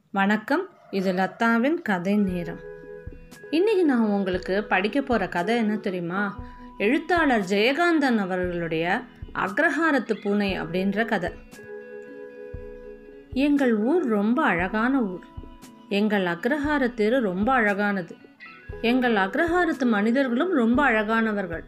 வணக்கம் இது லத்தாவின் கதை நேரம் இன்னைக்கு நான் உங்களுக்கு படிக்க போகிற கதை என்ன தெரியுமா எழுத்தாளர் ஜெயகாந்தன் அவர்களுடைய அக்ரஹாரத்து பூனை அப்படின்ற கதை எங்கள் ஊர் ரொம்ப அழகான ஊர் எங்கள் அக்ரஹார தெரு ரொம்ப அழகானது எங்கள் அக்ரஹாரத்து மனிதர்களும் ரொம்ப அழகானவர்கள்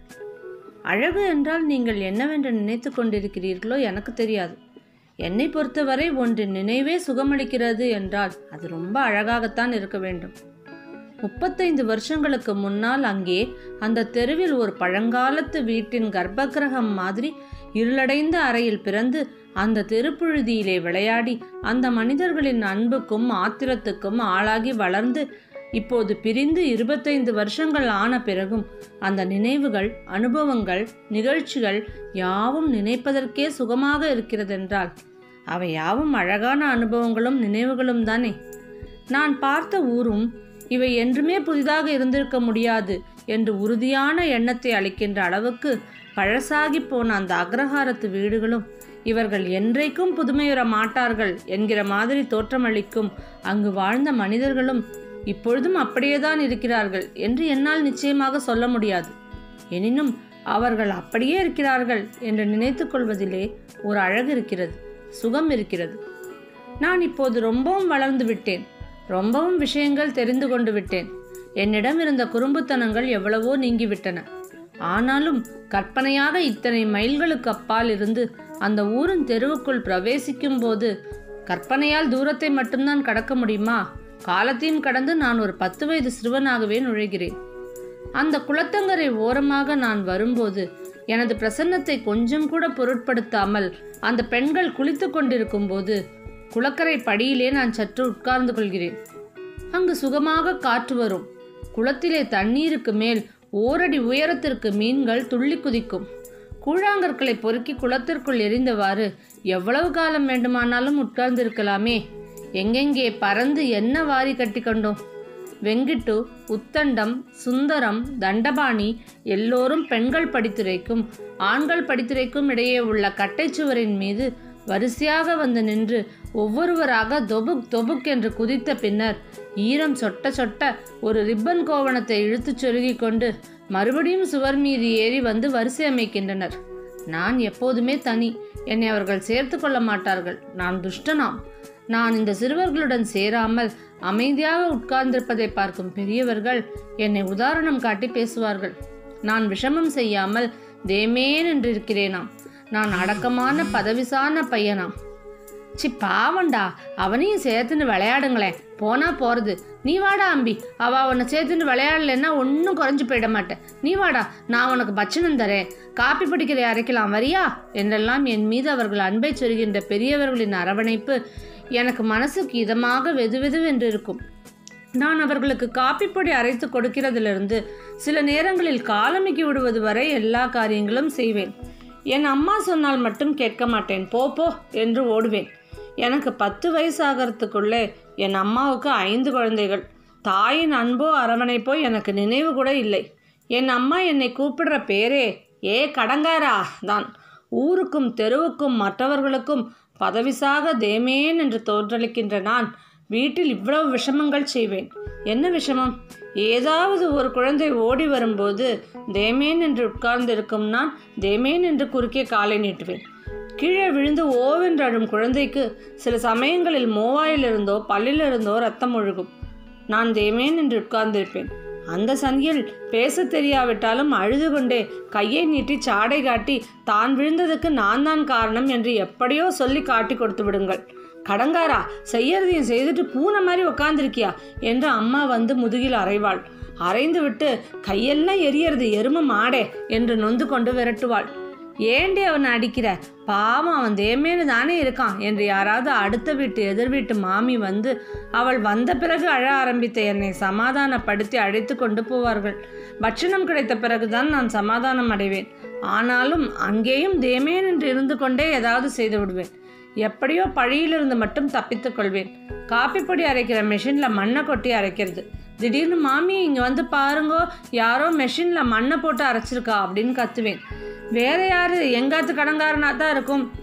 அழகு என்றால் நீங்கள் என்னவென்று நினைத்து கொண்டிருக்கிறீர்களோ எனக்கு தெரியாது என்னை பொறுத்தவரை ஒன்றின் நினைவே சுகமளிக்கிறது என்றால் அது ரொம்ப அழகாகத்தான் இருக்க வேண்டும் முப்பத்தைந்து வருஷங்களுக்கு முன்னால் அங்கே அந்த தெருவில் ஒரு பழங்காலத்து வீட்டின் கர்ப்பகிரகம் மாதிரி இருளடைந்த அறையில் பிறந்து அந்த தெருப்புழுதியிலே விளையாடி அந்த மனிதர்களின் அன்புக்கும் ஆத்திரத்துக்கும் ஆளாகி வளர்ந்து இப்போது பிரிந்து இருபத்தைந்து வருஷங்கள் ஆன பிறகும் அந்த நினைவுகள் அனுபவங்கள் நிகழ்ச்சிகள் யாவும் நினைப்பதற்கே சுகமாக இருக்கிறதென்றால் அவை யாவும் அழகான அனுபவங்களும் நினைவுகளும் தானே நான் பார்த்த ஊரும் இவை என்றுமே புதிதாக இருந்திருக்க முடியாது என்று உறுதியான எண்ணத்தை அளிக்கின்ற அளவுக்கு பழசாகி போன அந்த அக்ரஹாரத்து வீடுகளும் இவர்கள் என்றைக்கும் புதுமையுற மாட்டார்கள் என்கிற மாதிரி தோற்றமளிக்கும் அங்கு வாழ்ந்த மனிதர்களும் இப்பொழுதும் அப்படியேதான் இருக்கிறார்கள் என்று என்னால் நிச்சயமாக சொல்ல முடியாது எனினும் அவர்கள் அப்படியே இருக்கிறார்கள் என்று நினைத்துக் கொள்வதிலே ஒரு அழகு இருக்கிறது சுகம் இருக்கிறது நான் இப்போது ரொம்பவும் வளர்ந்து விட்டேன் ரொம்பவும் விஷயங்கள் தெரிந்து கொண்டு விட்டேன் என்னிடம் இருந்த குறும்புத்தனங்கள் எவ்வளவோ நீங்கிவிட்டன ஆனாலும் கற்பனையாக இத்தனை மைல்களுக்கு அப்பால் இருந்து அந்த ஊரின் தெருவுக்குள் பிரவேசிக்கும் போது கற்பனையால் தூரத்தை மட்டும்தான் கடக்க முடியுமா காலத்தையும் கடந்து நான் ஒரு பத்து வயது சிறுவனாகவே நுழைகிறேன் அந்த குளத்தங்கரை ஓரமாக நான் வரும்போது எனது பிரசன்னத்தை கொஞ்சம் கூட பொருட்படுத்தாமல் அந்த பெண்கள் குளித்து கொண்டிருக்கும் போது குளக்கரை படியிலே நான் சற்று உட்கார்ந்து கொள்கிறேன் அங்கு சுகமாக காற்று வரும் குளத்திலே தண்ணீருக்கு மேல் ஓரடி உயரத்திற்கு மீன்கள் துள்ளி குதிக்கும் கூழாங்கற்களை பொறுக்கி குளத்திற்குள் எரிந்தவாறு எவ்வளவு காலம் வேண்டுமானாலும் உட்கார்ந்திருக்கலாமே எங்கெங்கே பறந்து என்ன வாரி கட்டி கொண்டோம் வெங்கிட்டு உத்தண்டம் சுந்தரம் தண்டபாணி எல்லோரும் பெண்கள் படித்துரைக்கும் ஆண்கள் படித்துரைக்கும் இடையே உள்ள கட்டைச்சுவரின் மீது வரிசையாக வந்து நின்று ஒவ்வொருவராக தொபுக் தொபுக் என்று குதித்த பின்னர் ஈரம் சொட்ட சொட்ட ஒரு ரிப்பன் கோவணத்தை இழுத்துச் சொருகிக் கொண்டு மறுபடியும் சுவர் மீது ஏறி வந்து வரிசை அமைக்கின்றனர் நான் எப்போதுமே தனி என்னை அவர்கள் சேர்த்து கொள்ள மாட்டார்கள் நான் துஷ்டனாம் நான் இந்த சிறுவர்களுடன் சேராமல் அமைதியாக உட்கார்ந்திருப்பதை பார்க்கும் பெரியவர்கள் என்னை உதாரணம் காட்டி பேசுவார்கள் நான் விஷமம் செய்யாமல் தேமேன் என்று இருக்கிறேனாம் நான் அடக்கமான பதவிசான பையனாம் சி பாவண்டா அவனையும் சேர்த்துன்னு விளையாடுங்களேன் போனா போறது நீ வாடா அம்பி அவ உன்னை சேர்த்துன்னு விளையாடலைன்னா ஒன்றும் குறைஞ்சு போயிட மாட்டேன் நீ வாடா நான் உனக்கு பச்சனம் தரேன் காப்பி பிடிக்கிற அரைக்கலாம் வரியா என்றெல்லாம் என் மீது அவர்கள் அன்பை சொருகின்ற பெரியவர்களின் அரவணைப்பு எனக்கு மனசுக்கு இதமாக வெதுவெதுவென்று இருக்கும் நான் அவர்களுக்கு காப்பி பொடி அரைத்து கொடுக்கிறதிலிருந்து சில நேரங்களில் காலமிக்கி விடுவது வரை எல்லா காரியங்களும் செய்வேன் என் அம்மா சொன்னால் மட்டும் கேட்க மாட்டேன் போ போ என்று ஓடுவேன் எனக்கு பத்து வயசாகிறதுக்குள்ளே என் அம்மாவுக்கு ஐந்து குழந்தைகள் தாயின் அன்போ அரவணைப்போ எனக்கு நினைவு கூட இல்லை என் அம்மா என்னை கூப்பிடுற பேரே ஏ கடங்காரா தான் ஊருக்கும் தெருவுக்கும் மற்றவர்களுக்கும் பதவிசாக தேமேன் என்று தோற்றளிக்கின்ற நான் வீட்டில் இவ்வளவு விஷமங்கள் செய்வேன் என்ன விஷமம் ஏதாவது ஒரு குழந்தை ஓடி வரும்போது தேமேன் என்று உட்கார்ந்திருக்கும் நான் தேமேன் என்று குறுக்கே காலை நீட்டுவேன் கீழே விழுந்து ஓவென்று அழும் குழந்தைக்கு சில சமயங்களில் மோவாயிலிருந்தோ பல்லிலிருந்தோ ரத்தம் ஒழுகும் நான் தேமேன் என்று உட்கார்ந்திருப்பேன் அந்த சந்தியில் பேச தெரியாவிட்டாலும் அழுது கொண்டே கையை நீட்டி சாடை காட்டி தான் விழுந்ததுக்கு நான் தான் காரணம் என்று எப்படியோ சொல்லி காட்டி கொடுத்து விடுங்கள் கடங்காரா செய்யறதையும் செய்துட்டு பூனை மாதிரி உக்காந்துருக்கியா என்று அம்மா வந்து முதுகில் அரைவாள் அரைந்து விட்டு கையெல்லாம் எரியறது எரும மாடே என்று நொந்து கொண்டு விரட்டுவாள் ஏண்டி அவனை அடிக்கிற பாவம் அவன் தேமேனு தானே இருக்கான் என்று யாராவது அடுத்த வீட்டு எதிர் வீட்டு மாமி வந்து அவள் வந்த பிறகு அழ ஆரம்பித்த என்னை சமாதானப்படுத்தி அழைத்து கொண்டு போவார்கள் பட்சணம் கிடைத்த பிறகுதான் நான் சமாதானம் அடைவேன் ஆனாலும் அங்கேயும் தேமேன் என்று இருந்து கொண்டே ஏதாவது செய்து விடுவேன் எப்படியோ பழியிலிருந்து மட்டும் தப்பித்துக் கொள்வேன் காப்பி பொடி அரைக்கிற மெஷினில் மண்ணை கொட்டி அரைக்கிறது திடீர்னு மாமி இங்கே வந்து பாருங்கோ யாரோ மெஷினில் மண்ணை போட்டு அரைச்சிருக்கா அப்படின்னு கத்துவேன் வேற யாரு எங்காத்து கடங்காரனா தான் இருக்கும்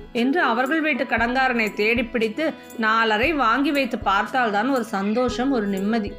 என்று அவர்கள் வீட்டு கடங்காரனை தேடி பிடித்து நாலரை வாங்கி வைத்து பார்த்தால்தான் ஒரு சந்தோஷம் ஒரு நிம்மதி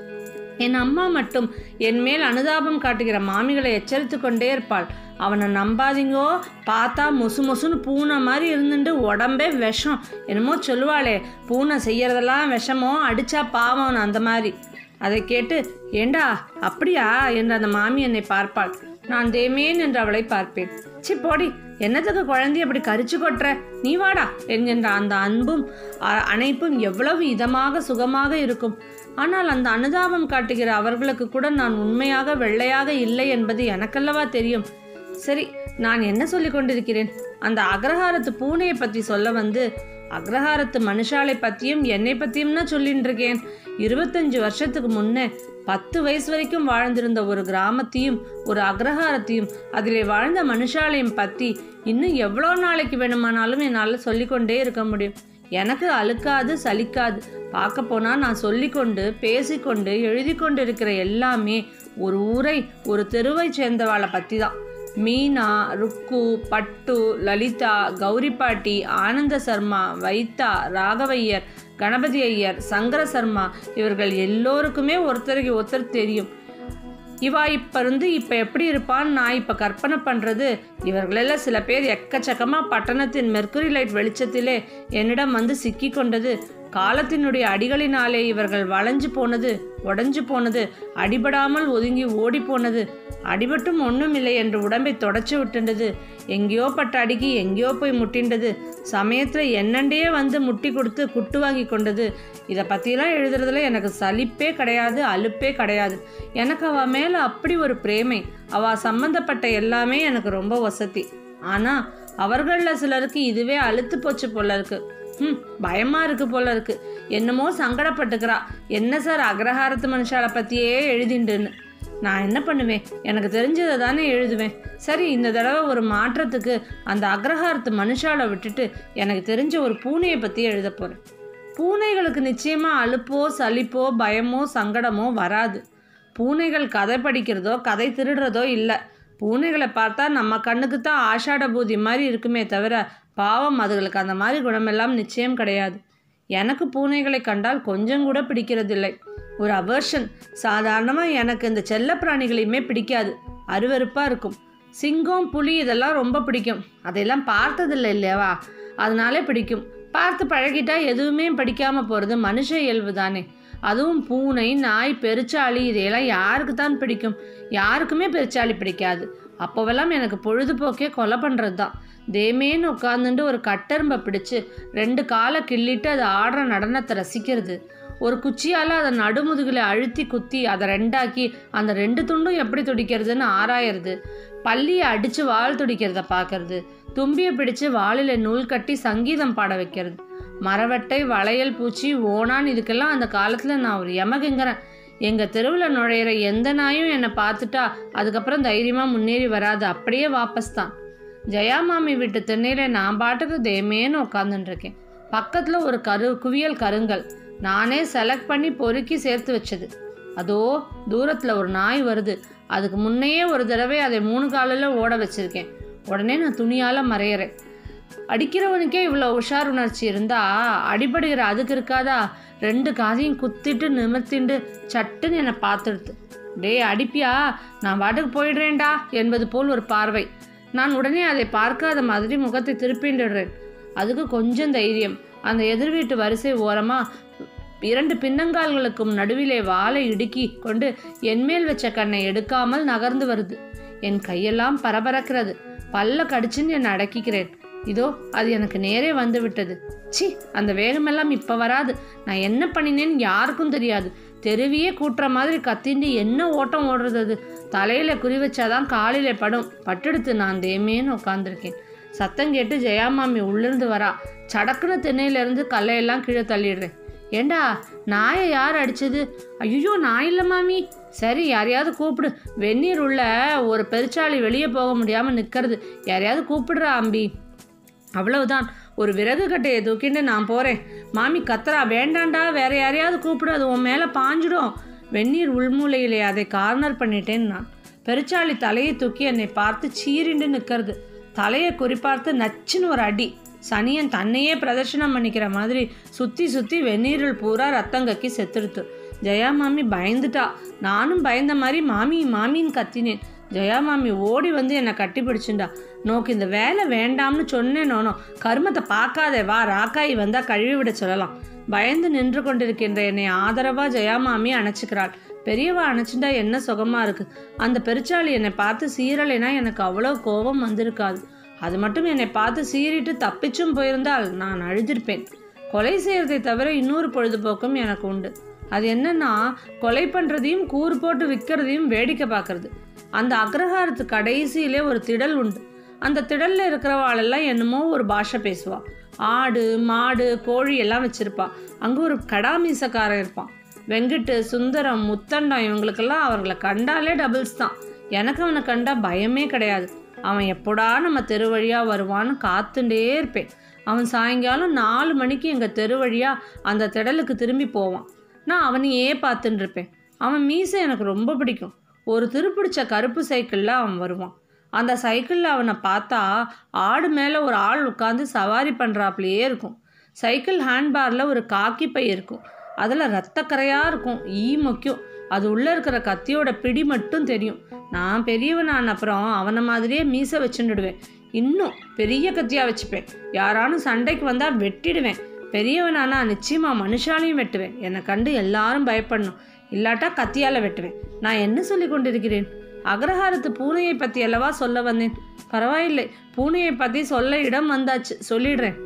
என் அம்மா மட்டும் என் மேல் அனுதாபம் காட்டுகிற மாமிகளை எச்சரித்து கொண்டே இருப்பாள் அவனை நம்பாதீங்கோ பார்த்தா மொசு மொசுன்னு பூனை மாதிரி இருந்துட்டு உடம்பே விஷம் என்னமோ சொல்லுவாளே பூனை செய்யறதெல்லாம் விஷமோ அடிச்சா பாவம் அந்த மாதிரி அதை கேட்டு ஏண்டா அப்படியா என்று அந்த மாமி என்னை பார்ப்பாள் நான் தேமேன் என்று அவளை பார்ப்பேன் சி போடி என்னத்துக்கு குழந்தைய அப்படி கரிச்சு கொட்டுற நீ வாடா என்கின்ற அந்த அன்பும் அ- அணைப்பும் எவ்வளவு இதமாக சுகமாக இருக்கும் ஆனால் அந்த அனுதாபம் காட்டுகிற அவர்களுக்கு கூட நான் உண்மையாக வெள்ளையாக இல்லை என்பது எனக்கல்லவா தெரியும் சரி நான் என்ன சொல்லிக் கொண்டிருக்கிறேன் அந்த அக்ரஹாரத்து பூனையை பற்றி சொல்ல வந்து அக்ரஹாரத்து மனுஷாலை பற்றியும் என்னை பற்றியும் தான் சொல்லிட்டு இருக்கேன் இருபத்தஞ்சு வருஷத்துக்கு முன்னே பத்து வயசு வரைக்கும் வாழ்ந்திருந்த ஒரு கிராமத்தையும் ஒரு அக்ரஹாரத்தையும் அதிலே வாழ்ந்த மனுஷாலையும் பற்றி இன்னும் எவ்வளோ நாளைக்கு வேணுமானாலும் என்னால் சொல்லிக்கொண்டே இருக்க முடியும் எனக்கு அழுக்காது சலிக்காது பார்க்க போனால் நான் சொல்லிக்கொண்டு பேசிக்கொண்டு எழுதி கொண்டு இருக்கிற எல்லாமே ஒரு ஊரை ஒரு தெருவை சேர்ந்தவாளை பற்றி தான் மீனா ருக்கு பட்டு லலிதா கௌரி பாட்டி ஆனந்த சர்மா வைத்தா ராகவையர் கணபதி ஐயர் சங்கர சர்மா இவர்கள் எல்லோருக்குமே ஒருத்தருக்கு ஒருத்தர் தெரியும் இவா இப்ப இருந்து இப்ப எப்படி இருப்பான்னு நான் இப்ப கற்பனை பண்றது இவர்களெல்லாம் சில பேர் எக்கச்சக்கமா பட்டணத்தின் மெர்க்குரி லைட் வெளிச்சத்திலே என்னிடம் வந்து சிக்கி கொண்டது காலத்தினுடைய அடிகளினாலே இவர்கள் வளைஞ்சு போனது உடைஞ்சு போனது அடிபடாமல் ஒதுங்கி ஓடி போனது அடிபட்டும் ஒன்றும் இல்லை என்று உடம்பை தொடச்சு விட்டுண்டது எங்கேயோ பட்ட அடிக்கு எங்கேயோ போய் முட்டிண்டது சமயத்தில் என்னண்டையே வந்து முட்டி கொடுத்து குட்டு வாங்கி கொண்டது இதை பற்றிலாம் எழுதுறதுல எனக்கு சலிப்பே கிடையாது அலுப்பே கிடையாது எனக்கு அவ மேலே அப்படி ஒரு பிரேமை அவ சம்பந்தப்பட்ட எல்லாமே எனக்கு ரொம்ப வசதி ஆனால் அவர்களில் சிலருக்கு இதுவே அழுத்து போச்சு போல இருக்கு ம் பயமா இருக்கு போல இருக்கு என்னமோ சங்கடப்பட்டுக்கிறா என்ன சார் அக்ரஹாரத்து மனுஷாலை பற்றியே எழுதிண்டுன்னு நான் என்ன பண்ணுவேன் எனக்கு தெரிஞ்சதை தானே எழுதுவேன் சரி இந்த தடவை ஒரு மாற்றத்துக்கு அந்த அக்ரஹாரத்து மனுஷாலை விட்டுட்டு எனக்கு தெரிஞ்ச ஒரு பூனையை பற்றி எழுத போகிறேன் பூனைகளுக்கு நிச்சயமாக அலுப்போ சலிப்போ பயமோ சங்கடமோ வராது பூனைகள் கதை படிக்கிறதோ கதை திருடுறதோ இல்லை பூனைகளை பார்த்தா நம்ம கண்ணுக்கு தான் ஆஷாட பூதி மாதிரி இருக்குமே தவிர பாவம் அதுகளுக்கு அந்த மாதிரி குணமெல்லாம் நிச்சயம் கிடையாது எனக்கு பூனைகளை கண்டால் கொஞ்சம் கூட பிடிக்கிறதில்லை ஒரு அவர்ஷன் சாதாரணமாக எனக்கு இந்த செல்ல பிராணிகளையுமே பிடிக்காது அருவருப்பாக இருக்கும் சிங்கம் புலி இதெல்லாம் ரொம்ப பிடிக்கும் அதையெல்லாம் பார்த்ததில்லை இல்லையாவா அதனாலே பிடிக்கும் பார்த்து பழகிட்டா எதுவுமே படிக்காமல் போகிறது மனுஷ இயல்பு தானே அதுவும் பூனை நாய் பெருச்சாளி இதையெல்லாம் யாருக்கு தான் பிடிக்கும் யாருக்குமே பெருச்சாளி பிடிக்காது அப்போவெல்லாம் எனக்கு பொழுதுபோக்கே கொலை பண்ணுறது தான் தேமேன்னு உட்காந்துட்டு ஒரு கட்டெரும்பை பிடிச்சு ரெண்டு காலை கிள்ளிட்டு அது ஆடுற நடனத்தை ரசிக்கிறது ஒரு குச்சியால் அதை நடுமுதுகில் அழுத்தி குத்தி அதை ரெண்டாக்கி அந்த ரெண்டு துண்டும் எப்படி துடிக்கிறதுன்னு ஆராயறது பள்ளியை அடித்து வால் துடிக்கிறத பார்க்கறது தும்பியை பிடிச்சு வாளில் நூல் கட்டி சங்கீதம் பாட வைக்கிறது மரவட்டை வளையல் பூச்சி ஓணான் இதுக்கெல்லாம் அந்த காலத்தில் நான் ஒரு யமகங்கிறேன் எங்கள் தெருவில் நுழையிற எந்த நாயும் என்னை பார்த்துட்டா அதுக்கப்புறம் தைரியமாக முன்னேறி வராது அப்படியே வாபஸ் தான் ஜெயா மாமி வீட்டு திண்ணையில் நான் பாட்டுக்கு தேமேன்னு உட்காந்துட்டுருக்கேன் பக்கத்தில் ஒரு கரு குவியல் கருங்கல் நானே செலக்ட் பண்ணி பொறுக்கி சேர்த்து வச்சது அதோ தூரத்தில் ஒரு நாய் வருது அதுக்கு முன்னையே ஒரு தடவை அதை மூணு காலில் ஓட வச்சிருக்கேன் உடனே நான் துணியால் மறையிறேன் அடிக்கிறவனுக்கே இவ்வளோ உஷார் உணர்ச்சி இருந்தா அடிபடுகிற அதுக்கு இருக்காதா ரெண்டு காதையும் குத்திட்டு நிமிர்த்திண்டு சட்டுன்னு என்னை பார்த்துடுது டேய் அடிப்பியா நான் பாட்டுக்கு போயிடுறேன்டா என்பது போல் ஒரு பார்வை நான் உடனே அதை பார்க்காத மாதிரி முகத்தை திருப்பிண்டுடுறேன் அதுக்கு கொஞ்சம் தைரியம் அந்த எதிர் வீட்டு வரிசை ஓரமாக இரண்டு பின்னங்கால்களுக்கும் நடுவிலே வாளை இடுக்கி கொண்டு என்மேல் வச்ச கண்ணை எடுக்காமல் நகர்ந்து வருது என் கையெல்லாம் பரபரக்கிறது பல்ல கடிச்சுன்னு என்னை அடக்கிக்கிறேன் இதோ அது எனக்கு நேரே வந்து விட்டது சி அந்த வேகமெல்லாம் இப்போ வராது நான் என்ன பண்ணினேன்னு யாருக்கும் தெரியாது தெருவியே கூட்டுற மாதிரி கத்திண்டு என்ன ஓட்டம் ஓடுறது அது தலையில் குறி வச்சாதான் காலில் படும் பட்டெடுத்து நான் தேமேன்னு உட்காந்துருக்கேன் சத்தம் கேட்டு ஜெயாமாமி உள்ளிருந்து வரா சடக்குன்னு திண்ணையிலேருந்து கல்லையெல்லாம் கீழே தள்ளிடுறேன் ஏண்டா நாயை யார் அடிச்சது ஐயோ நான் இல்லை மாமி சரி யாரையாவது கூப்பிடு வெந்நீர் உள்ள ஒரு பெருச்சாளி வெளியே போக முடியாமல் நிற்கிறது யாரையாவது கூப்பிடுறா அம்பி அவ்வளவுதான் ஒரு விறகு கட்டையை தூக்கிட்டு நான் போகிறேன் மாமி கத்துறா வேண்டாண்டா வேற யாரையாவது கூப்பிடு அது உன் மேலே பாஞ்சிடும் வெந்நீர் உள்மூலையிலே அதை கார்னர் பண்ணிட்டேன் நான் பெருச்சாளி தலையை தூக்கி என்னை பார்த்து சீரிண்டு நிற்கிறது தலையை குறிப்பார்த்து நச்சுன்னு ஒரு அடி சனியன் தன்னையே பிரதர்ஷனம் பண்ணிக்கிற மாதிரி சுற்றி சுற்றி வெந்நீரில் பூரா ரத்தம் கக்கி செத்துடுத்து ஜெயா மாமி பயந்துட்டா நானும் பயந்த மாதிரி மாமி மாமின்னு கத்தினேன் ஜெயா மாமி ஓடி வந்து என்னை கட்டி பிடிச்சுண்டா நோக்கு இந்த வேலை வேண்டாம்னு சொன்னேன் நோனோ கருமத்தை பார்க்காதே வா ராக்காயி வந்தால் கழுவி விட சொல்லலாம் பயந்து நின்று கொண்டிருக்கின்ற என்னை ஆதரவாக ஜெயாமாமி அணைச்சிக்கிறாள் பெரியவா அணைச்சிண்டா என்ன சுகமா இருக்கு அந்த பெருச்சாளி என்னை பார்த்து சீரலைனா எனக்கு அவ்வளோ கோபம் வந்திருக்காது அது மட்டும் என்னை பார்த்து சீறிட்டு தப்பிச்சும் போயிருந்தால் நான் அழுதிருப்பேன் கொலை செய்யறதை தவிர இன்னொரு பொழுதுபோக்கும் எனக்கு உண்டு அது என்னன்னா கொலை பண்ணுறதையும் கூறு போட்டு விற்கிறதையும் வேடிக்கை பார்க்கறது அந்த அக்ரஹாரத்து கடைசியிலே ஒரு திடல் உண்டு அந்த திடல்ல இருக்கிறவாளெல்லாம் என்னமோ ஒரு பாஷை பேசுவா ஆடு மாடு கோழி எல்லாம் வச்சிருப்பா அங்கே ஒரு கடாமீசக்காரன் இருப்பான் வெங்கட்டு சுந்தரம் முத்தண்டம் இவங்களுக்கெல்லாம் அவர்களை கண்டாலே டபுள்ஸ் தான் எனக்கு அவனை கண்டா பயமே கிடையாது அவன் எப்படா நம்ம தெரு வழியா வருவான்னு காத்துட்டே இருப்பேன் அவன் சாயங்காலம் நாலு மணிக்கு எங்கள் தெரு வழியா அந்த திடலுக்கு திரும்பி போவான் நான் அவனையே பார்த்துட்டு இருப்பேன் அவன் மீசை எனக்கு ரொம்ப பிடிக்கும் ஒரு திருப்பிடிச்ச கருப்பு சைக்கிளில் அவன் வருவான் அந்த சைக்கிளில் அவனை பார்த்தா ஆடு மேலே ஒரு ஆள் உட்காந்து சவாரி பண்ணுறாப்புலையே இருக்கும் சைக்கிள் ஹேண்ட்பாரில் ஒரு காக்கி பை இருக்கும் அதில் ரத்தக்கரையாக இருக்கும் ஈ மொக்கும் அது உள்ளே இருக்கிற கத்தியோட பிடி மட்டும் தெரியும் நான் பெரியவனான அப்புறம் அவனை மாதிரியே மீசை வச்சுடுவேன் இன்னும் பெரிய கத்தியாக வச்சுப்பேன் யாரானும் சண்டைக்கு வந்தால் வெட்டிடுவேன் பெரியவனானா நிச்சயமாக மனுஷாலையும் வெட்டுவேன் என்னை கண்டு எல்லாரும் பயப்படணும் இல்லாட்டா கத்தியால் வெட்டுவேன் நான் என்ன சொல்லி கொண்டிருக்கிறேன் அக்ரஹாரத்து பூனையை பற்றி அல்லவா சொல்ல வந்தேன் பரவாயில்லை பூனையை பற்றி சொல்ல இடம் வந்தாச்சு சொல்லிடுறேன்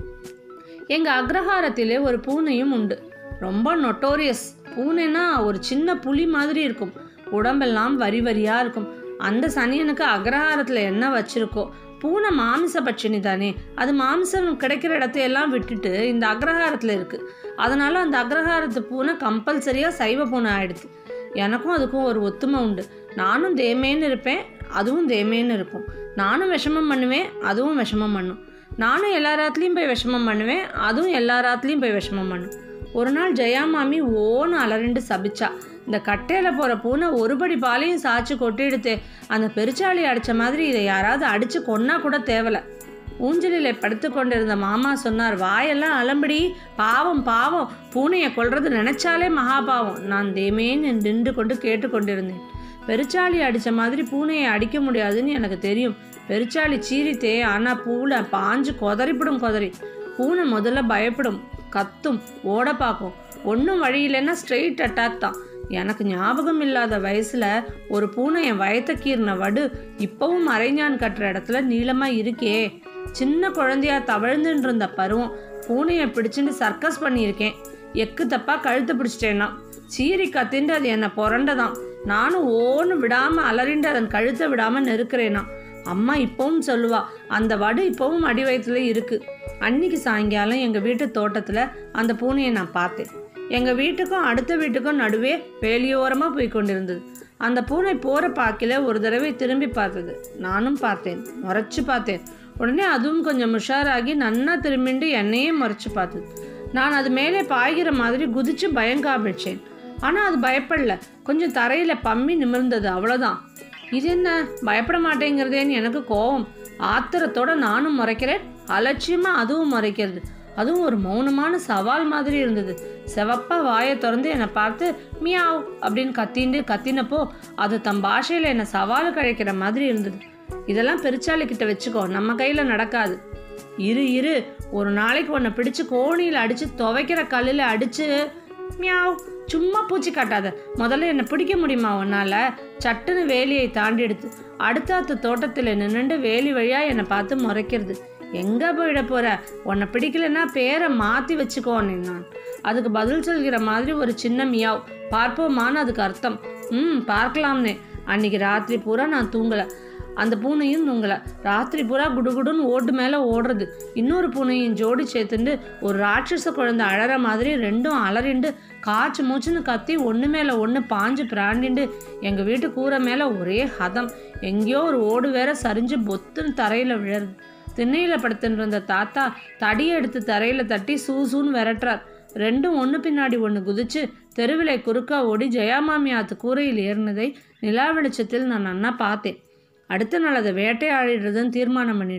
எங்கள் அக்ரஹாரத்திலே ஒரு பூனையும் உண்டு ரொம்ப நொட்டோரியஸ் பூனைனா ஒரு சின்ன புலி மாதிரி இருக்கும் உடம்பெல்லாம் வரி வரியாக இருக்கும் அந்த சனியனுக்கு அக்ரஹாரத்தில் என்ன வச்சிருக்கோ பூனை மாமிச பட்சினி தானே அது மாமிசம் கிடைக்கிற இடத்தையெல்லாம் விட்டுட்டு இந்த அக்ரஹாரத்தில் இருக்குது அதனால அந்த அக்ரஹாரத்து பூனை கம்பல்சரியாக சைவ பூனை ஆயிடுது எனக்கும் அதுக்கும் ஒரு ஒத்துமை உண்டு நானும் தேமேன்னு இருப்பேன் அதுவும் தேமேன்னு இருக்கும் நானும் விஷமம் பண்ணுவேன் அதுவும் விஷமம் பண்ணும் நானும் எல்லா ராத்துலேயும் போய் விஷமம் பண்ணுவேன் அதுவும் எல்லா ராத்துலேயும் போய் விஷமம் பண்ணும் ஒரு நாள் ஜெயா மாமி ஓன்னு அலறிண்டு சபிச்சா இந்த கட்டையில் போகிற பூனை ஒருபடி பாலையும் சாய்ச்சி கொட்டிடுத்தே அந்த பெருச்சாளி அடித்த மாதிரி இதை யாராவது அடித்து கொன்னா கூட தேவலை ஊஞ்சலில் படுத்து கொண்டிருந்த மாமா சொன்னார் வாயெல்லாம் அலம்படி பாவம் பாவம் பூனையை கொல்றது நினைச்சாலே மகாபாவம் நான் தேமேன்னு நின்று கொண்டு கேட்டுக்கொண்டிருந்தேன் பெருச்சாளி அடித்த மாதிரி பூனையை அடிக்க முடியாதுன்னு எனக்கு தெரியும் பெருச்சாளி சீரித்தே ஆனால் பூனை பாஞ்சு கொதறிப்படும் கொதறி பூனை முதல்ல பயப்படும் கத்தும் ஓட பார்க்கும் ஒன்றும் வழி இல்லைன்னா ஸ்ட்ரெயிட் அட்டாக் தான் எனக்கு ஞாபகம் இல்லாத வயசுல ஒரு பூனை என் வயத்த கீறின வடு இப்பவும் அரைஞான் கட்டுற இடத்துல நீளமா இருக்கே சின்ன குழந்தையா தவழ்ந்துட்டு இருந்த பருவம் பூனையை பிடிச்சிட்டு சர்க்கஸ் பண்ணியிருக்கேன் எக்கு தப்பா கழுத்தை பிடிச்சிட்டேன்னா சீரி கத்திண்டு அது என்னை புரண்டதான் நானும் ஓன்னு விடாம அலறிண்டு அதன் கழுத்தை விடாம நெருக்கிறேனா அம்மா இப்பவும் சொல்லுவா அந்த வடு இப்பவும் அடி வயிற்றுல இருக்கு அன்னைக்கு சாயங்காலம் எங்கள் வீட்டு தோட்டத்தில் அந்த பூனையை நான் பார்த்தேன் எங்கள் வீட்டுக்கும் அடுத்த வீட்டுக்கும் நடுவே வேலியோரமாக போய் கொண்டிருந்தது அந்த பூனை போகிற பாக்கில் ஒரு தடவை திரும்பி பார்த்தது நானும் பார்த்தேன் முறைச்சு பார்த்தேன் உடனே அதுவும் கொஞ்சம் உஷாராகி நன்னா திரும்பிண்டு என்னையே முறைச்சு பார்த்தது நான் அது மேலே பாய்கிற மாதிரி குதிச்சு பயங்காமிச்சேன் ஆனால் அது பயப்படல கொஞ்சம் தரையில் பம்மி நிமிர்ந்தது அவ்வளோதான் இது என்ன பயப்பட மாட்டேங்கிறதேன்னு எனக்கு கோவம் ஆத்திரத்தோட நானும் முறைக்கிறேன் அலட்சியமா அதுவும் முறைக்கிறது அதுவும் ஒரு மௌனமான சவால் மாதிரி இருந்தது செவப்பா வாயை திறந்து என்னை பார்த்து மியாவ் அப்படின்னு கத்திண்டு கத்தினப்போ அது தம் பாஷையில் என்னை சவால் கழிக்கிற மாதிரி இருந்தது இதெல்லாம் பெருச்சாளி கிட்ட வச்சுக்கோ நம்ம கையில் நடக்காது இரு இரு ஒரு நாளைக்கு உன்னை பிடிச்சு கோணியில் அடித்து துவைக்கிற கல்லில் அடித்து மியாவ் சும்மா பூச்சி காட்டாத முதல்ல என்னை பிடிக்க முடியுமா உன்னால சட்டுன்னு வேலியை தாண்டி எடுத்து அடுத்தாத்து தோட்டத்தில் நின்றுண்டு வேலி வழியாக என்னை பார்த்து முறைக்கிறது எங்கே போயிட போற உன்னை பிடிக்கலன்னா பேரை மாற்றி வச்சுக்கோன்னு நான் அதுக்கு பதில் சொல்கிற மாதிரி ஒரு சின்ன மியாவ் பார்ப்போமான்னு அதுக்கு அர்த்தம் ம் பார்க்கலாம்னே அன்னைக்கு ராத்திரி பூரா நான் தூங்கலை அந்த பூனையும் தூங்கலை ராத்திரி பூரா குடுகுடுன்னு ஓட்டு மேலே ஓடுறது இன்னொரு பூனையும் ஜோடி சேர்த்துண்டு ஒரு ராட்சச குழந்தை அழற மாதிரி ரெண்டும் அலறிண்டு காய்ச்சி மூச்சுன்னு கத்தி ஒன்று மேலே ஒன்று பாஞ்சு பிராண்டிண்டு எங்கள் வீட்டு கூரை மேலே ஒரே ஹதம் எங்கேயோ ஒரு ஓடு வேற சரிஞ்சு பொத்துன்னு தரையில் விழருது திண்ணையில் படுத்துட்டு இருந்த தாத்தா தடியை எடுத்து தரையில் தட்டி சூசூன்னு விரட்டுறார் ரெண்டும் ஒன்று பின்னாடி ஒன்று குதிச்சு தெருவிலை குறுக்கா ஓடி ஜெயாமாமி ஆத்து கூரையில் ஏறினதை நிலா வெளிச்சத்தில் நான் நன்னா பார்த்தேன் அடுத்த நாள் அதை வேட்டையாடிடுறதுன்னு தீர்மானம் பண்ணிட்டேன்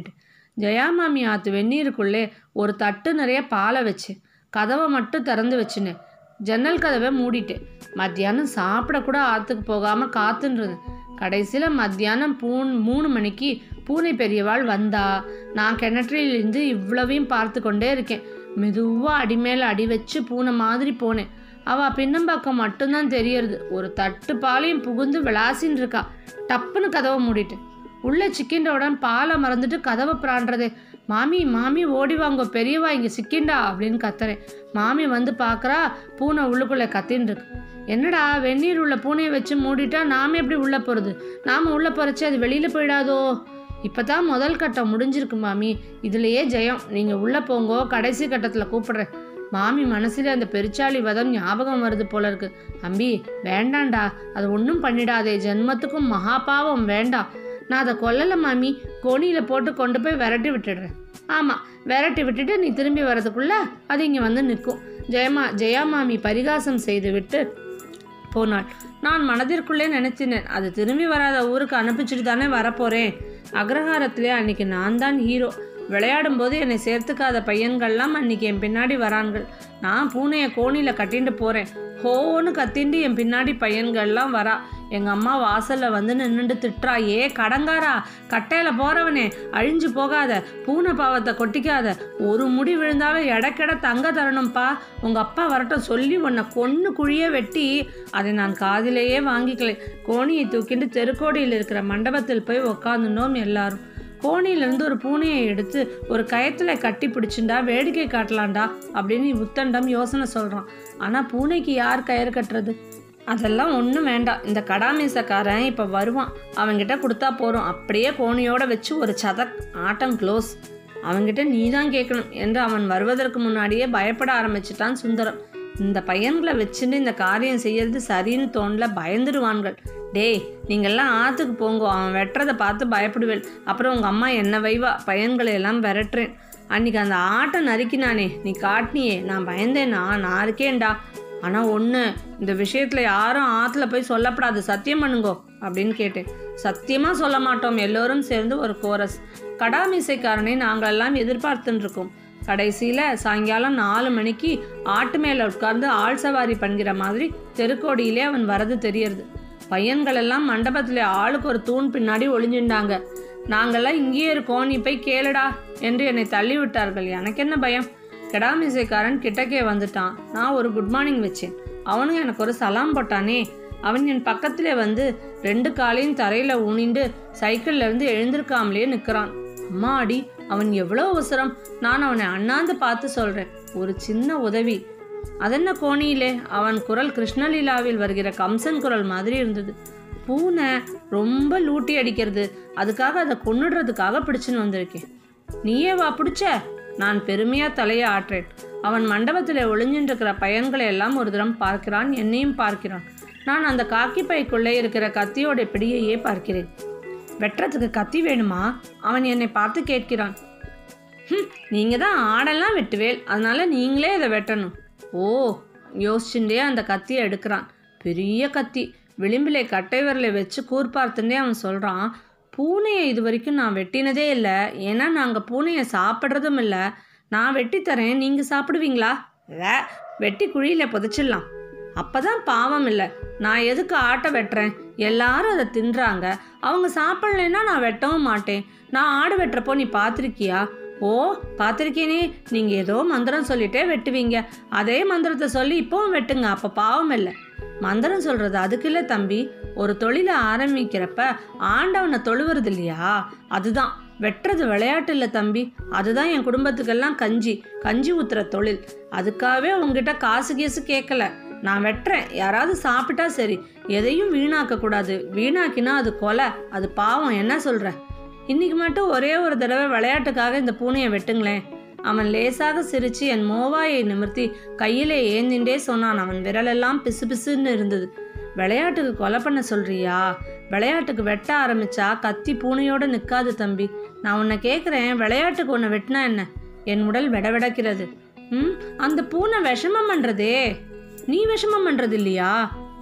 ஜெயா மாமி ஆத்து வெந்நீருக்குள்ளே ஒரு தட்டு நிறைய பாலை வச்சு கதவை மட்டும் திறந்து வச்சுனேன் ஜன்னல் கதவை மூடிட்டேன் மத்தியானம் சாப்பிட கூட ஆற்றுக்கு போகாமல் காத்துன்றது கடைசியில் மத்தியானம் பூன் மூணு மணிக்கு பூனை பெரியவாள் வந்தா நான் கிணற்றிலிருந்து இவ்வளவையும் பார்த்து கொண்டே இருக்கேன் மெதுவாக அடி மேலே அடி வச்சு பூனை மாதிரி போனேன் அவள் பின்னம்பாக்கம் மட்டும்தான் தெரியறது ஒரு தட்டு பாலையும் புகுந்து விளாசின்னு இருக்கா டப்புன்னு கதவை மூடிட்டேன் உள்ள சிக்கின்றவுடன் பாலை மறந்துட்டு கதவை பிராண்டுறதே மாமி மாமி ஓடி வாங்க பெரியவா இங்கே சிக்கிண்டா அப்படின்னு கத்துறேன் மாமி வந்து பார்க்குறா பூனை உள்ளுக்குள்ளே கத்தின்னு இருக்கு என்னடா வெந்நீர் உள்ள பூனையை வச்சு மூடிட்டா நாம எப்படி உள்ளே போகிறது நாம் உள்ளே போகிறச்சு அது வெளியில் போயிடாதோ இப்போ தான் முதல் கட்டம் முடிஞ்சிருக்கு மாமி இதுலேயே ஜெயம் நீங்கள் உள்ளே போங்கோ கடைசி கட்டத்தில் கூப்பிடுறேன் மாமி மனசில் அந்த பெருச்சாளி வதம் ஞாபகம் வருது போல இருக்கு அம்பி வேண்டாண்டா அது ஒன்றும் பண்ணிடாதே ஜென்மத்துக்கும் மகாபாவம் வேண்டாம் நான் அதை கொல்லலை மாமி கோணியில் போட்டு கொண்டு போய் விரட்டி விட்டுடுறேன் ஆமாம் விரட்டி விட்டுட்டு நீ திரும்பி வர்றதுக்குள்ள அது இங்கே வந்து நிற்கும் ஜெயமா ஜெயா மாமி பரிகாசம் செய்து விட்டு போனாள் நான் மனதிற்குள்ளே நினைச்சினேன் அது திரும்பி வராத ஊருக்கு அனுப்பிச்சிட்டு தானே வரப்போறேன் அக்ரஹாரத்திலே அன்னைக்கு நான் தான் ஹீரோ விளையாடும்போது என்னை சேர்த்துக்காத பையன்கள்லாம் அன்னைக்கு என் பின்னாடி வரான்கள் நான் பூனையை கோணியில் கட்டிட்டு போகிறேன் ஹோன்னு கத்திண்டு என் பின்னாடி பையன்கள்லாம் வரா எங்கள் அம்மா வாசலில் வந்து நின்றுட்டு திட்டுறா ஏ கடங்காரா கட்டையில் போகிறவனே அழிஞ்சு போகாத பூனை பாவத்தை கொட்டிக்காத ஒரு முடி விழுந்தாலும் எடக்கெட தங்க தரணும்ப்பா உங்கள் அப்பா வரட்டும் சொல்லி உன்னை கொன்று குழியே வெட்டி அதை நான் காதிலேயே வாங்கிக்கலை கோணியை தூக்கிட்டு தெருக்கோடியில் இருக்கிற மண்டபத்தில் போய் உக்காந்துனோம் எல்லாரும் கோணியிலேருந்து ஒரு பூனையை எடுத்து ஒரு கயத்தில் கட்டி பிடிச்சுண்டா வேடிக்கை காட்டலாம்டா அப்படின்னு உத்தண்டம் யோசனை சொல்கிறான் ஆனால் பூனைக்கு யார் கயிறு கட்டுறது அதெல்லாம் ஒன்றும் வேண்டாம் இந்த கடாமீசக்காரன் இப்போ வருவான் அவன்கிட்ட கொடுத்தா போகிறோம் அப்படியே கோணியோட வச்சு ஒரு சதக் ஆட்டம் க்ளோஸ் அவன்கிட்ட நீ தான் கேட்கணும் என்று அவன் வருவதற்கு முன்னாடியே பயப்பட ஆரம்பிச்சிட்டான் சுந்தரம் இந்த பையன்களை வச்சுட்டு இந்த காரியம் செய்யறது சரின்னு தோணல பயந்துடுவான்கள் டேய் நீங்கள்லாம் ஆற்றுக்கு போங்கோ அவன் வெட்டுறதை பார்த்து பயப்படுவேன் அப்புறம் உங்கள் அம்மா என்ன வைவா பையன்களை எல்லாம் விரட்டுறேன் அன்னைக்கு அந்த ஆட்டை நறுக்கினானே நீ காட்டினியே நான் பயந்தேனா நான் இருக்கேன்டா ஆனால் ஒன்று இந்த விஷயத்தில் யாரும் ஆற்றுல போய் சொல்லப்படாது சத்தியம் பண்ணுங்கோ அப்படின்னு கேட்டேன் சத்தியமாக சொல்ல மாட்டோம் எல்லோரும் சேர்ந்து ஒரு கோரஸ் கடாமிசைக்காரனை நாங்களெல்லாம் எதிர்பார்த்துன்னு இருக்கோம் கடைசியில் சாயங்காலம் நாலு மணிக்கு ஆட்டு மேலே உட்கார்ந்து ஆள் சவாரி பண்ணுகிற மாதிரி தெருக்கோடியிலே அவன் வரது தெரியறது பையன்களெல்லாம் மண்டபத்தில் ஆளுக்கு ஒரு தூண் பின்னாடி ஒளிஞ்சுட்டாங்க நாங்கெல்லாம் இங்கேயே இருக்கோம் நீ போய் கேளுடா என்று என்னை தள்ளி விட்டார்கள் எனக்கு என்ன பயம் கெடாமிசைக்காரன் கிட்டக்கே வந்துட்டான் நான் ஒரு குட் மார்னிங் வச்சேன் அவனும் எனக்கு ஒரு சலாம் போட்டானே அவன் என் பக்கத்திலே வந்து ரெண்டு காலையும் தரையில ஊனிண்டு சைக்கிள்ல இருந்து எழுந்திருக்காமலே நிற்கிறான் அம்மா அடி அவன் எவ்வளோ அவசரம் நான் அவனை அண்ணாந்து பார்த்து சொல்றேன் ஒரு சின்ன உதவி அதென்ன கோணியிலே அவன் குரல் கிருஷ்ணலீலாவில் வருகிற கம்சன் குரல் மாதிரி இருந்தது பூனை ரொம்ப லூட்டி அடிக்கிறது அதுக்காக அதை கொன்னுடுறதுக்காக பிடிச்சுன்னு வந்திருக்கேன் நீயே வா பிடிச்ச நான் பெருமையா தலையை ஆற்றேன் அவன் மண்டபத்தில் ஒளிஞ்சின்றிருக்கிற பையன்களை எல்லாம் ஒரு தரம் பார்க்கிறான் என்னையும் பார்க்கிறான் நான் அந்த காக்கி பைக்குள்ளே இருக்கிற கத்தியோட பிடியையே பார்க்கிறேன் வெட்டுறதுக்கு கத்தி வேணுமா அவன் என்னை பார்த்து கேட்கிறான் "ஹம், நீங்க தான் ஆடெல்லாம் வெட்டுவேல் அதனால நீங்களே இதை வெட்டணும் ஓ யோசிச்சுட்டே அந்த கத்தியை எடுக்கிறான் பெரிய கத்தி விளிம்பிலே கட்டை விரலை வச்சு கூர்பார்த்துட்டே அவன் சொல்கிறான் பூனையை இது வரைக்கும் நான் வெட்டினதே இல்லை ஏன்னா நாங்கள் பூனையை சாப்பிட்றதும் இல்லை நான் வெட்டி தரேன் நீங்கள் சாப்பிடுவீங்களா வே வெட்டி குழியில் புதைச்சிடலாம் அப்பதான் பாவம் இல்லை நான் எதுக்கு ஆட்டை வெட்டுறேன் எல்லாரும் அதை தின்றாங்க அவங்க சாப்பிடலைன்னா நான் வெட்டவும் மாட்டேன் நான் ஆடு வெட்டுறப்போ நீ பார்த்துருக்கியா ஓ பார்த்துருக்கேனே நீங்கள் ஏதோ மந்திரம் சொல்லிட்டே வெட்டுவீங்க அதே மந்திரத்தை சொல்லி இப்போவும் வெட்டுங்க அப்போ பாவம் இல்லை மந்திரம் சொல்கிறது அதுக்கு இல்லை தம்பி ஒரு தொழிலை ஆரம்பிக்கிறப்ப ஆண்டவனை தொழுவுறது இல்லையா அதுதான் வெட்டுறது விளையாட்டு இல்லை தம்பி அதுதான் என் குடும்பத்துக்கெல்லாம் கஞ்சி கஞ்சி ஊத்துற தொழில் அதுக்காகவே உங்ககிட்ட காசு கீசு கேட்கல நான் வெட்டுறேன் யாராவது சாப்பிட்டா சரி எதையும் வீணாக்க கூடாது வீணாக்கினா அது கொலை அது பாவம் என்ன சொல்ற இன்னைக்கு மட்டும் ஒரே ஒரு தடவை விளையாட்டுக்காக இந்த பூனையை வெட்டுங்களேன் அவன் லேசாக சிரிச்சு என் மோவாயை நிமிர்த்தி கையிலே ஏந்திண்டே சொன்னான் அவன் விரலெல்லாம் பிசு பிசுன்னு இருந்தது விளையாட்டுக்கு கொலை பண்ண சொல்றியா விளையாட்டுக்கு வெட்ட ஆரம்பிச்சா கத்தி பூனையோட நிற்காது தம்பி நான் உன்னை கேட்குறேன் விளையாட்டுக்கு உன்னை வெட்டினா என்ன என் உடல் விடவிடக்கிறது ம் அந்த பூனை விஷமம் பண்ணுறதே நீ விஷமம் பண்ணுறது இல்லையா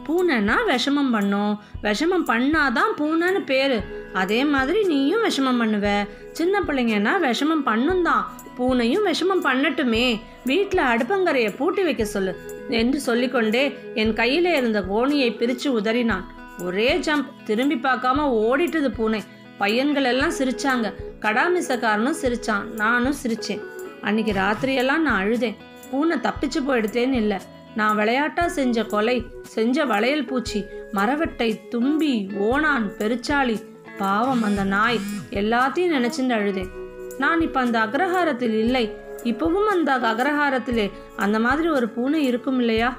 பூனைனா விஷமம் பண்ணும் விஷமம் பண்ணாதான் பூனைன்னு பேர் அதே மாதிரி நீயும் விஷமம் பண்ணுவ சின்ன பிள்ளைங்கன்னா விஷமம் பண்ணும் தான் பூனையும் விஷமம் பண்ணட்டுமே வீட்டில் அடுப்பங்கரையை பூட்டி வைக்க சொல்லு என்று சொல்லிக்கொண்டே என் கையில இருந்த கோணியை பிரித்து உதறினான் ஒரே ஜம்ப் திரும்பி பார்க்காம ஓடிட்டுது பூனை பையன்கள் எல்லாம் சிரிச்சாங்க கடாமிசக்காரனும் சிரிச்சான் நானும் சிரிச்சேன் அன்னைக்கு ராத்திரியெல்லாம் நான் அழுதேன் பூனை தப்பிச்சு போயிடுத்தேன்னு இல்லை நான் விளையாட்டா செஞ்ச கொலை செஞ்ச வளையல் பூச்சி மரவட்டை தும்பி ஓணான் பெருச்சாளி பாவம் அந்த நாய் எல்லாத்தையும் நினைச்சுட்டு அழுதேன் நான் இப்போ அந்த அக்ரஹாரத்தில் இல்லை இப்பவும் அந்த அக்ரஹாரத்திலே அந்த மாதிரி ஒரு பூனை இருக்கும் இல்லையா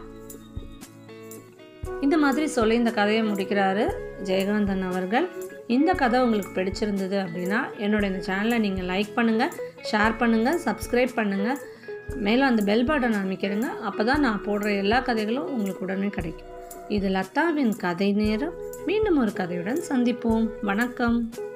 இந்த மாதிரி சொல்லி இந்த கதையை முடிக்கிறாரு ஜெயகாந்தன் அவர்கள் இந்த கதை உங்களுக்கு பிடிச்சிருந்தது அப்படின்னா என்னோட இந்த சேனலை நீங்கள் லைக் பண்ணுங்கள் ஷேர் பண்ணுங்கள் சப்ஸ்கிரைப் பண்ணுங்கள் மேலே அந்த பெல் பட்டன் அமைக்கிறங்க அப்போ தான் நான் போடுற எல்லா கதைகளும் உங்களுக்கு உடனே கிடைக்கும் இது லதாவின் கதை நேரம் மீண்டும் ஒரு கதையுடன் சந்திப்போம் வணக்கம்